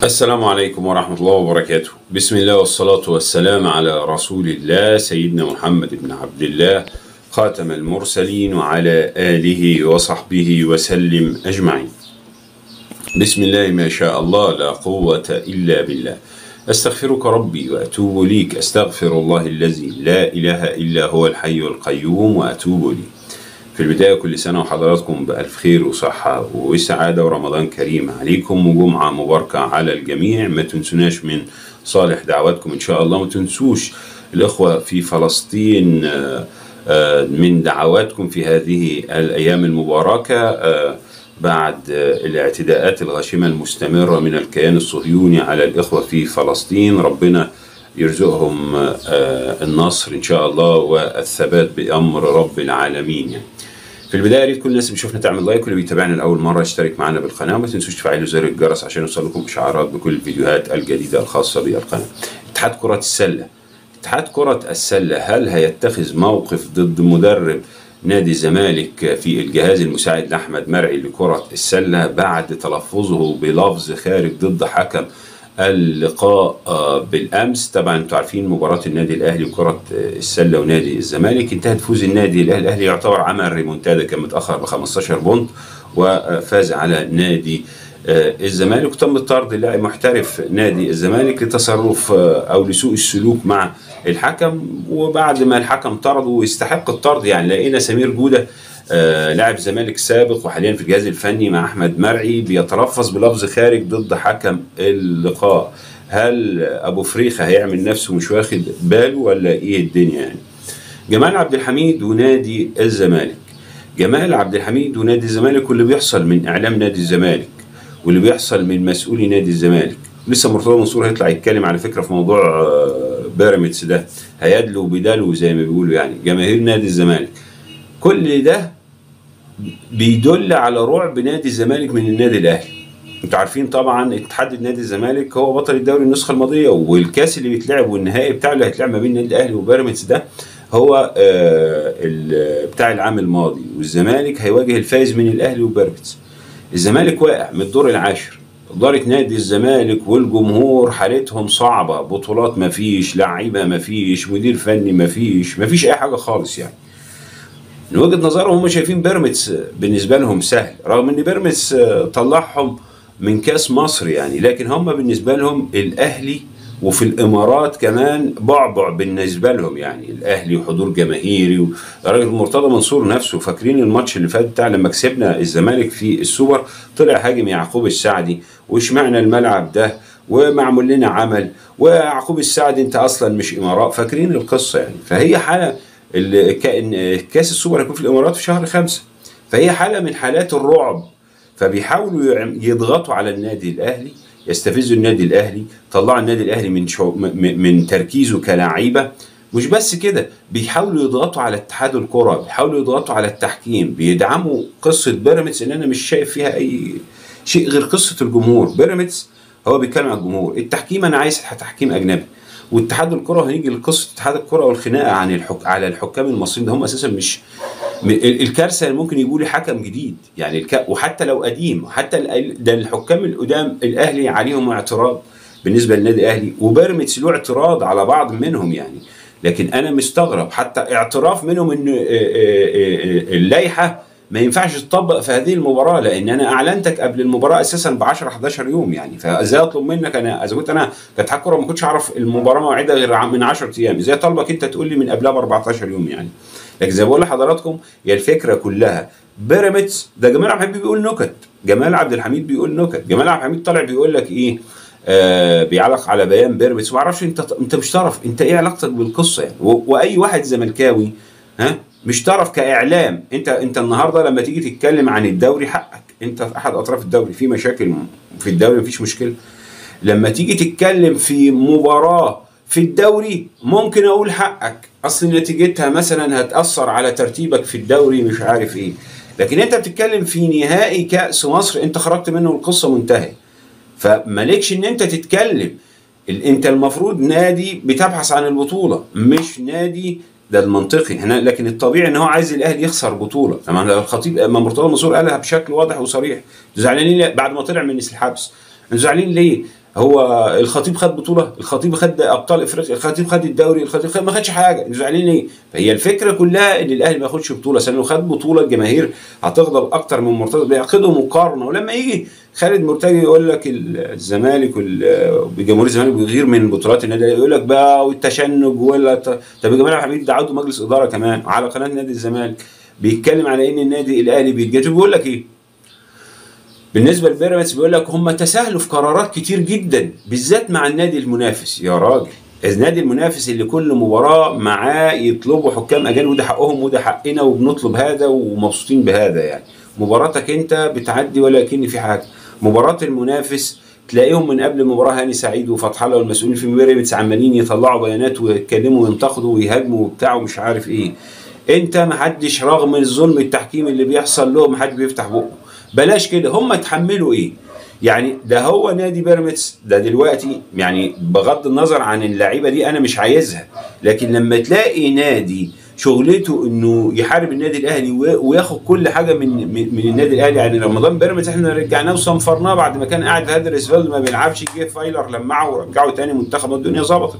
السلام عليكم ورحمة الله وبركاته بسم الله والصلاة والسلام على رسول الله سيدنا محمد بن عبد الله خاتم المرسلين وعلى آله وصحبه وسلم أجمعين بسم الله ما شاء الله لا قوة إلا بالله أستغفرك ربي وأتوب ليك أستغفر الله الذي لا إله إلا هو الحي القيوم وأتوب لي في البداية كل سنة وحضراتكم بألف خير وصحة وسعادة ورمضان كريم عليكم وجمعة مباركة على الجميع ما تنسوناش من صالح دعواتكم إن شاء الله ما تنسوش الإخوة في فلسطين آه، آه، من دعواتكم في هذه الأيام المباركة آه، بعد آه، الاعتداءات الغاشمة المستمرة من الكيان الصهيوني على الإخوة في فلسطين ربنا يرزقهم آه، النصر إن شاء الله والثبات بأمر رب العالمين يعني. في البدايه يا ريت كل الناس اللي بيشوفنا تعمل لايك واللي بيتابعنا لاول مره يشترك معنا بالقناه وما تنسوش تفعلوا زر الجرس عشان يوصلكم اشعارات بكل الفيديوهات الجديده الخاصه بالقناه. اتحاد كره السله اتحاد كره السله هل هيتخذ موقف ضد مدرب نادي الزمالك في الجهاز المساعد لاحمد مرعي لكره السله بعد تلفظه بلفظ خارج ضد حكم اللقاء آه، بالامس طبعا انتوا عارفين مباراه النادي الاهلي وكره آه، السله ونادي الزمالك انتهت فوز النادي الاهلي الاهلي يعتبر عمل ريمونتادا كان متاخر ب 15 بونت وفاز على نادي آه، الزمالك وتم طرد اللاعب محترف نادي الزمالك لتصرف آه، او لسوء السلوك مع الحكم وبعد ما الحكم طرده ويستحق الطرد يعني لقينا سمير جوده آه، لاعب الزمالك سابق وحاليا في الجهاز الفني مع احمد مرعي بيتلفظ بلفظ خارج ضد حكم اللقاء هل ابو فريخه هيعمل نفسه مش واخد باله ولا ايه الدنيا يعني جمال عبد الحميد ونادي الزمالك جمال عبد الحميد ونادي الزمالك واللي بيحصل من اعلام نادي الزمالك واللي بيحصل من مسؤولي نادي الزمالك لسه مرتضى منصور هيطلع يتكلم على فكره في موضوع آه، بيراميدز ده هيدلو بدلو زي ما بيقولوا يعني جماهير نادي الزمالك كل ده بيدل على رعب نادي الزمالك من النادي الاهلي انتوا عارفين طبعا اتحاد نادي الزمالك هو بطل الدوري النسخه الماضيه والكاس اللي بيتلعب والنهائي بتاعه اللي هيتلعب ما بين النادي الاهلي وبيراميدز ده هو آه ال- بتاع العام الماضي والزمالك هيواجه الفائز من الاهلي وبيراميدز الزمالك واقع من الدور العاشر إدارة نادي الزمالك والجمهور حالتهم صعبة بطولات مفيش لعيبة مفيش مدير فني مفيش مفيش أي حاجة خالص يعني من وجهه نظرهم هم شايفين بيراميدز بالنسبه لهم سهل رغم ان بيراميدز آه، طلعهم من كاس مصر يعني لكن هم بالنسبه لهم الاهلي وفي الامارات كمان بعبع بالنسبه لهم يعني الاهلي وحضور جماهيري راجل مرتضى منصور نفسه فاكرين الماتش اللي فات بتاع لما كسبنا الزمالك في السوبر طلع هاجم يعقوب السعدي واشمعنى الملعب ده ومعمول لنا عمل ويعقوب السعدي انت اصلا مش امارات فاكرين القصه يعني فهي حاله ال- كأن كاس السوبر هيكون في الامارات في شهر خمسة فهي حاله من حالات الرعب فبيحاولوا يعم- يضغطوا على النادي الاهلي يستفزوا النادي الاهلي طلعوا النادي الاهلي من شو م- م- من تركيزه كلاعيبه مش بس كده بيحاولوا يضغطوا على اتحاد الكره بيحاولوا يضغطوا على التحكيم بيدعموا قصه بيراميدز ان انا مش شايف فيها اي شيء غير قصه الجمهور بيراميدز هو بيتكلم عن الجمهور التحكيم انا عايز تحكيم اجنبي واتحاد الكره هنيجي لقصه اتحاد الكره والخناقه عن الحك... على الحكام المصريين ده هم اساسا مش م- ال- الكارثه اللي ممكن يجوا لي حكم جديد يعني الك... وحتى لو قديم حتى ال... ده الحكام القدام الاهلي عليهم اعتراض بالنسبه للنادي الاهلي وبيراميدز له اعتراض على بعض منهم يعني لكن انا مستغرب حتى اعتراف منهم ان آه، آه، آه، اللائحه ما ينفعش تطبق في هذه المباراه لان انا اعلنتك قبل المباراه اساسا ب 10 11 يوم يعني فازاي اطلب منك انا اذا كنت انا كاتحاد كوره ما كنتش اعرف المباراه موعدها غير عم- من 10 ايام ازاي طالبك انت تقول لي من قبلها ب 14 يوم يعني لكن زي ما بقول لحضراتكم هي الفكره كلها بيراميدز ده جمال عبد الحميد بيقول نكت جمال عبد الحميد بيقول نكت جمال عبد الحميد طالع بيقول لك ايه آه بيعلق على بيان بيراميدز ما اعرفش انت انت مش تعرف انت ايه علاقتك بالقصه يعني و- واي واحد زملكاوي ها مش تعرف كاعلام انت انت النهارده لما تيجي تتكلم عن الدوري حقك انت في احد اطراف الدوري في مشاكل في الدوري مفيش مشكله لما تيجي تتكلم في مباراه في الدوري ممكن اقول حقك اصل نتيجتها مثلا هتاثر على ترتيبك في الدوري مش عارف ايه لكن انت بتتكلم في نهائي كاس مصر انت خرجت منه القصه منتهيه فمالكش ان انت تتكلم ال- انت المفروض نادي بتبحث عن البطوله مش نادي ده المنطقي هنا لكن الطبيعي ان هو عايز الاهلي يخسر بطوله طبعا لو الخطيب ما مرتضى منصور قالها بشكل واضح وصريح انتوا زعلانين ليه؟ بعد ما طلع من الحبس انتوا زعلانين ليه؟ هو الخطيب خد بطوله الخطيب خد ابطال افريقيا الخطيب خد الدوري الخطيب خد ما خدش حاجه انتوا زعلانين ليه فهي الفكره كلها ان الاهلي ما ياخدش بطوله عشان لو خد بطوله الجماهير هتغضب اكتر من مرتضى بيعقدوا مقارنه ولما يجي خالد مرتجي يقول لك الزمالك وجمهور الزمالك بيغير من بطولات النادي يقول لك بقى والتشنج ولا طب يا جماعه حبيبي ده عضو مجلس اداره كمان على قناه نادي الزمالك بيتكلم على ان النادي الاهلي بيتجدد بيقول لك ايه بالنسبه لبيراميدز بيقول لك هم تساهلوا في قرارات كتير جدا بالذات مع النادي المنافس يا راجل النادي المنافس اللي كل مباراه معاه يطلبوا حكام اجانب وده حقهم وده حقنا وبنطلب هذا ومبسوطين بهذا يعني مباراتك انت بتعدي ولكن في حاجه مباراه المنافس تلاقيهم من قبل المباراه هاني سعيد وفتح الله والمسؤولين في بيراميدز عمالين يطلعوا بيانات ويتكلموا وينتقدوا ويهاجموا وبتاع ومش عارف ايه انت محدش رغم الظلم التحكيمي اللي بيحصل له محدش بيفتح بقه بلاش كده هم اتحملوا ايه يعني ده هو نادي بيراميدز ده دلوقتي يعني بغض النظر عن اللعيبه دي انا مش عايزها لكن لما تلاقي نادي شغلته انه يحارب النادي الاهلي وياخد كل حاجه من من النادي الاهلي يعني رمضان بيراميدز احنا رجعناه وصنفرناه بعد ما كان قاعد في هدرسفيلد ما بيلعبش جه فايلر لمعه ورجعه تاني منتخب الدنيا ظبطت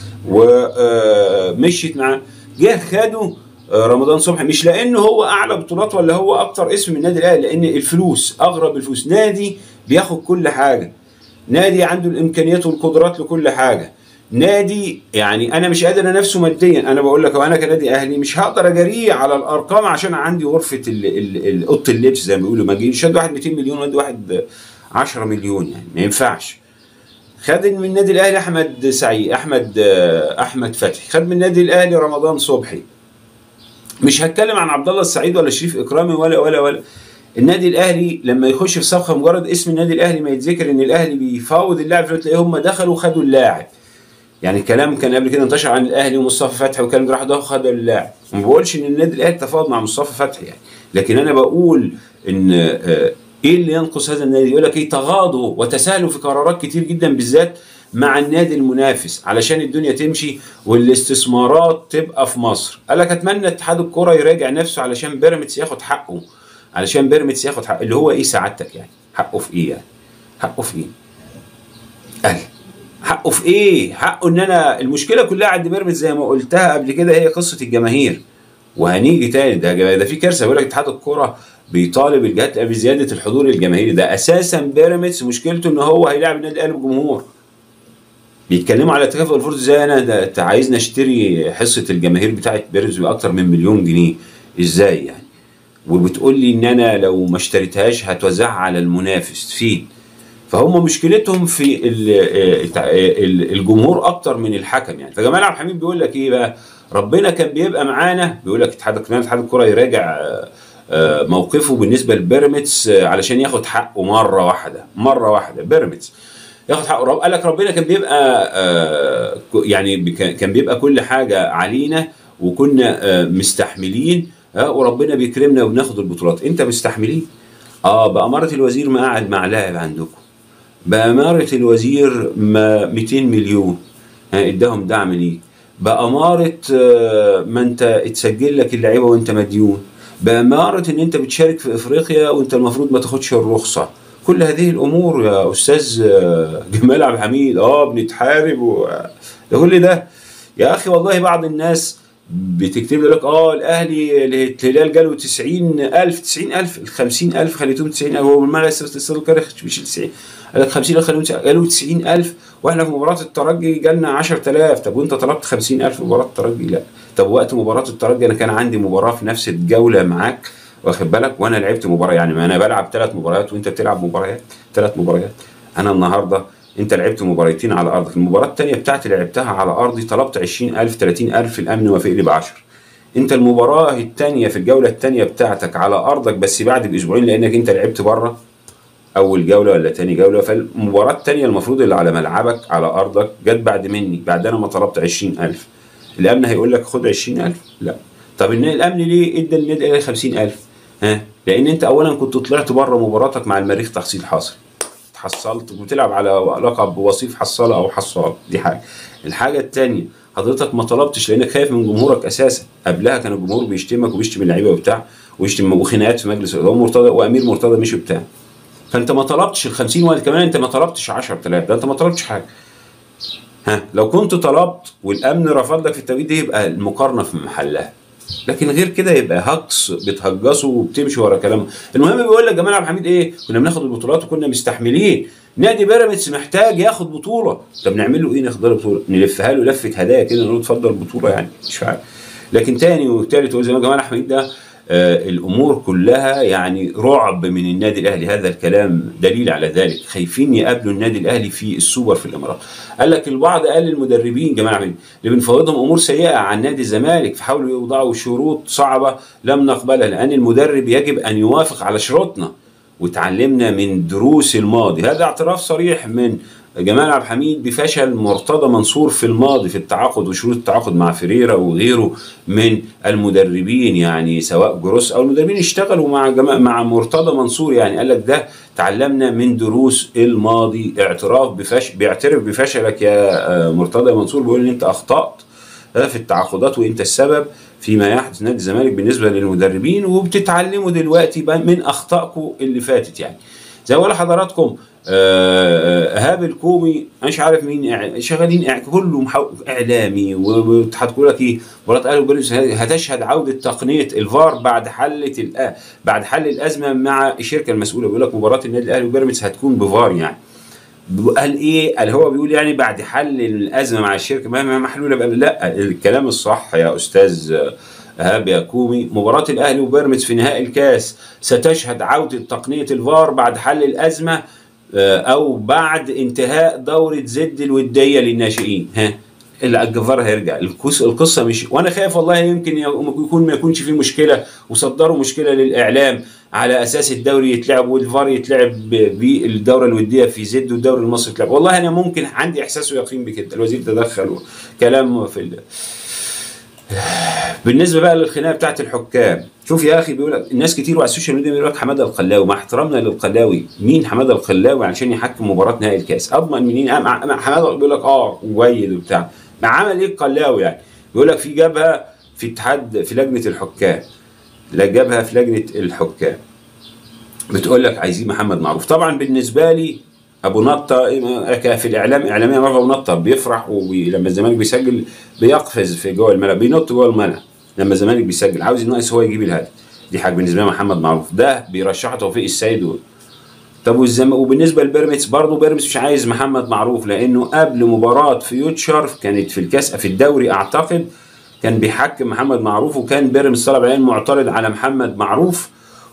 ومشيت معاه جه خده رمضان صبحي مش لانه هو اعلى بطولات ولا هو اكتر اسم من النادي الاهلي لان الفلوس اغرب الفلوس نادي بياخد كل حاجه نادي عنده الامكانيات والقدرات لكل حاجه نادي يعني انا مش قادر انافسه ماديا انا بقول لك انا كنادي اهلي مش هقدر اجاريه على الارقام عشان عندي غرفه اوضه اللبس زي ما بيقولوا ما اجيش واحد 200 مليون وادي واحد 10 مليون يعني ما ينفعش خد من النادي الاهلي احمد سعيد احمد احمد فتحي خد من النادي الاهلي رمضان صبحي مش هتكلم عن عبد الله السعيد ولا شريف اكرامي ولا ولا ولا النادي الاهلي لما يخش في صفقه مجرد اسم النادي الاهلي ما يتذكر ان الاهلي بيفاوض اللاعب تلاقيه هم دخلوا خدوا اللاعب يعني الكلام كان قبل كده انتشر عن الاهلي ومصطفى فتحي وكان راح ده خد اللاعب ما بقولش ان النادي الاهلي تفاوض مع مصطفى فتحي يعني لكن انا بقول ان ايه اللي ينقص هذا النادي يقول لك ايه تغاضوا وتساهلوا في قرارات كتير جدا بالذات مع النادي المنافس علشان الدنيا تمشي والاستثمارات تبقى في مصر قال لك اتمنى اتحاد الكره يراجع نفسه علشان بيراميدز ياخد حقه علشان بيراميدز ياخد حقه اللي هو ايه سعادتك يعني حقه في ايه يعني حقه في ايه قال حقه في ايه حقه ان انا المشكله كلها عند بيراميدز زي ما قلتها قبل كده هي قصه الجماهير وهنيجي تاني ده ده في كارثه بيقول لك اتحاد الكوره بيطالب الجهات بزياده الحضور الجماهيري ده اساسا بيراميدز مشكلته ان هو هيلاعب النادي الاهلي بجمهور بيتكلموا على تكافؤ الفرص زي انا ده عايزني اشتري حصه الجماهير بتاعت بيراميدز باكتر من مليون جنيه ازاي يعني وبتقول لي ان انا لو ما اشتريتهاش هتوزعها على المنافس فين فهم مشكلتهم في الجمهور اكتر من الحكم يعني فجمال عبد الحميد بيقول لك ايه بقى ربنا كان بيبقى معانا بيقول لك اتحاد اتحاد الكره يراجع موقفه بالنسبه لبيراميدز علشان ياخد حقه مره واحده مره واحده بيراميدز ياخد حقه قال لك ربنا كان بيبقى يعني كان بيبقى كل حاجه علينا وكنا مستحملين وربنا بيكرمنا وبناخد البطولات انت مستحملين اه بأمارة الوزير ما قاعد مع لاعب عندكم بأمارة الوزير ما 200 مليون اداهم دعم ليك بأمارة ما انت اتسجل لك اللعيبة وانت مديون بأمارة ان انت بتشارك في افريقيا وانت المفروض ما تاخدش الرخصة كل هذه الامور يا استاذ جمال عبد الحميد اه بنتحارب و... ده كل ده يا اخي والله بعض الناس بتكتب لك اه الاهلي الهلال جاله 90000 90000 ال 50000 خليتهم 90000 هو بالمعنى الاستاذ الكارخ مش 90 قال لك 50000 خليهم قالوا 90000 واحنا في مباراه الترجي جالنا 10000 طب وانت طلبت 50000 في مباراه الترجي لا طب وقت مباراه الترجي انا كان عندي مباراه في نفس الجوله معاك واخد بالك وانا لعبت مباراه يعني ما انا بلعب ثلاث مباريات وانت بتلعب مباريات ثلاث مباريات انا النهارده انت لعبت مباراتين على ارضك المباراه الثانيه بتاعتي لعبتها على ارضي طلبت 20000 30000 الامن وافق لي ب 10 انت المباراه الثانيه في الجوله الثانيه بتاعتك على ارضك بس بعد باسبوعين لانك انت لعبت بره اول جوله ولا ثاني جوله فالمباراه الثانيه المفروض اللي على ملعبك على ارضك جت بعد مني بعد انا ما طلبت 20000 الامن هيقول لك خد 20000 لا طب الامن ليه ادى النادي الاهلي 50000 ها لان انت اولا كنت طلعت بره مباراتك مع المريخ تحصيل حاصل حصلت وبتلعب على لقب وصيف حصاله او حصال دي حاجه الحاجه الثانيه حضرتك ما طلبتش لانك خايف من جمهورك اساسا قبلها كان الجمهور بيشتمك وبيشتم اللعيبه وبتاع ويشتم وخناقات في مجلس الاداره ومرتضى وامير مرتضى مشي بتاع فانت ما طلبتش ال 50 ولا كمان انت ما طلبتش 10000 ده انت ما طلبتش حاجه ها لو كنت طلبت والامن رفض لك في التوقيت ده يبقى المقارنه في محلها لكن غير كده يبقى هجص بتهجصه وبتمشي ورا كلامه المهم بيقول لك جمال عبد الحميد ايه كنا بناخد البطولات وكنا مستحملين نادي بيراميدز محتاج ياخد بطوله طب نعمل له ايه ناخد له بطوله نلفها له لفه هدايا كده نقول له اتفضل بطوله يعني مش عارف لكن تاني وتالت وزي ما جمال حميد ده آه الامور كلها يعني رعب من النادي الاهلي هذا الكلام دليل على ذلك خايفين يقابلوا النادي الاهلي في السوبر في الامارات قال لك البعض قال للمدربين جمال عبد اللي بنفوضهم امور سيئه عن نادي الزمالك فحاولوا يوضعوا شروط صعبه لم نقبلها لان المدرب يجب ان يوافق على شروطنا وتعلمنا من دروس الماضي هذا اعتراف صريح من جمال عبد الحميد بفشل مرتضى منصور في الماضي في التعاقد وشروط التعاقد مع فريرا وغيره من المدربين يعني سواء جروس او المدربين اشتغلوا مع جمال مع مرتضى منصور يعني قال لك ده تعلمنا من دروس الماضي اعتراف بفشل بيعترف بفشلك يا مرتضى منصور بيقول ان انت اخطات في التعاقدات وانت السبب فيما يحدث نادي الزمالك بالنسبه للمدربين وبتتعلموا دلوقتي من اخطائكم اللي فاتت يعني زي ما حضراتكم ايهاب الكومي انا مش عارف مين شغالين كله اعلامي وهتقول لك ايه مباراه الاهلي وبيراميدز هتشهد عوده تقنيه الفار بعد حله بعد حل الازمه مع الشركه المسؤوله بيقول لك مباراه النادي الاهلي وبيراميدز هتكون بفار يعني قال ايه قال هو بيقول يعني بعد حل الازمه مع الشركه ما محلوله بقى لا الكلام الصح يا استاذ ايهاب يا كومي مباراه الاهلي وبيراميدز في نهائي الكاس ستشهد عوده تقنيه الفار بعد حل الازمه او بعد انتهاء دوره زد الوديه للناشئين ها الجفار هيرجع القصه مش وانا خايف والله يمكن يكون ما يكونش في مشكله وصدروا مشكله للاعلام على اساس الدوري يتلعب والفار يتلعب بالدوره الوديه في زد والدوري المصري يتلعب والله انا ممكن عندي احساس ويقين بكده الوزير تدخل كلام في ال... بالنسبه بقى للخناقه بتاعت الحكام شوف يا اخي بيقول لك الناس كتير على السوشيال ميديا بيقول لك حماده القلاوي مع احترامنا للقلاوي مين حماده القلاوي علشان يحكم مباراه نهائي الكاس اضمن منين حماده بيقول لك اه ويد وبتاع ما عمل ايه القلاوي يعني بيقول لك في جبهه في اتحاد في لجنه الحكام لا جبهه في لجنه الحكام بتقول لك عايزين محمد معروف طبعا بالنسبه لي ابو نطه في الاعلام اعلاميا مره ابو نطه بيفرح ولما الزمالك بيسجل بيقفز في جوه الملعب بينط جوه الملعب لما الزمالك بيسجل عاوز الناقص هو يجيب الهدف دي حاجه بالنسبه لي محمد معروف ده بيرشحه توفيق السيد و... طب والزم... وبالنسبه لبيراميدز برضه بيراميدز مش عايز محمد معروف لانه قبل مباراه فيوتشر كانت في الكاس في الدوري اعتقد كان بيحكم محمد معروف وكان بيراميدز طلب عليه معترض على محمد معروف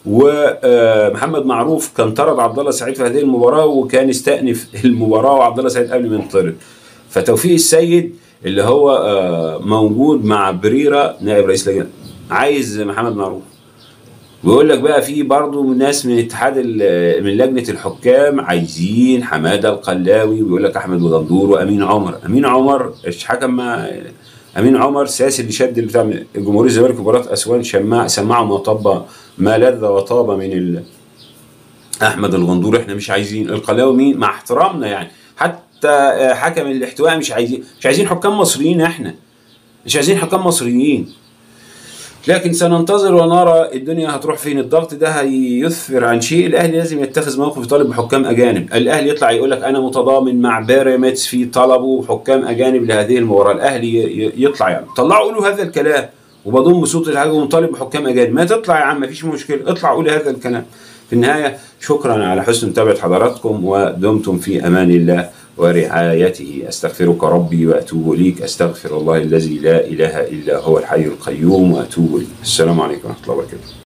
ومحمد معروف كان طرد عبد الله سعيد في هذه المباراه وكان استأنف المباراه وعبد الله سعيد قبل ما ينطرد فتوفيق السيد اللي هو موجود مع بريرا نائب رئيس لجنه عايز محمد معروف ويقول لك بقى في برضه ناس من اتحاد من لجنه الحكام عايزين حماده القلاوي ويقول لك احمد الغندور وامين عمر امين عمر حكم مع امين عمر سياسي اللي شد اللي بتاع جمهور الزمالك مباراه اسوان شمع سمعوا ما طب ما لذ وطاب من ال... احمد الغندور احنا مش عايزين القلاوي مين مع احترامنا يعني حتى حكم الاحتواء مش عايزين مش عايزين حكام مصريين احنا مش عايزين حكام مصريين لكن سننتظر ونرى الدنيا هتروح فين الضغط ده هيثفر عن شيء الاهلي لازم يتخذ موقف يطالب بحكام اجانب الاهلي يطلع يقول لك انا متضامن مع بيراميدز في طلبه حكام اجانب لهذه المباراه الاهلي يطلع يعني طلعوا قولوا هذا الكلام وبضم صوت الحاجه ومطالب بحكام اجانب ما تطلع يا عم مفيش مشكله اطلع قول هذا الكلام في النهايه شكرا على حسن متابعه حضراتكم ودمتم في امان الله ورعايته استغفرك ربي واتوب اليك استغفر الله الذي لا اله الا هو الحي القيوم واتوب اليك السلام عليكم ورحمه الله وبركاته